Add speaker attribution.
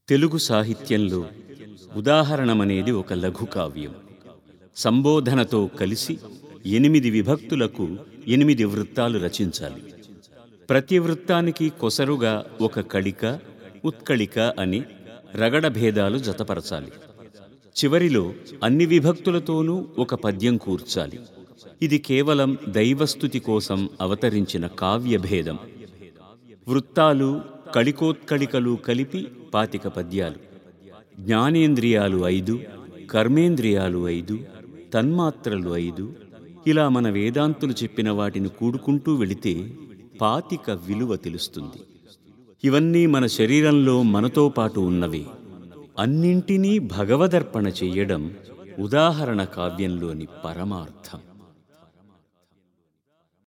Speaker 1: తెలుగు సాహిత్యంలో ఉదాహరణమనేది ఒక లఘు కావ్యం సంబోధనతో కలిసి ఎనిమిది విభక్తులకు ఎనిమిది వృత్తాలు రచించాలి ప్రతి వృత్తానికి కొసరుగా ఒక కళిక ఉత్కళిక అని రగడ భేదాలు జతపరచాలి చివరిలో అన్ని విభక్తులతోనూ ఒక పద్యం కూర్చాలి ఇది కేవలం దైవస్థుతి కోసం అవతరించిన కావ్యభేదం వృత్తాలు కళికోత్కళికలు కలిపి పాతిక పద్యాలు జ్ఞానేంద్రియాలు ఐదు కర్మేంద్రియాలు ఐదు తన్మాత్రలు ఐదు ఇలా మన వేదాంతులు చెప్పిన వాటిని కూడుకుంటూ వెళితే పాతిక విలువ తెలుస్తుంది ఇవన్నీ మన శరీరంలో మనతో పాటు ఉన్నవే అన్నింటినీ భగవదర్పణ చెయ్యడం ఉదాహరణ కావ్యంలోని పరమార్థం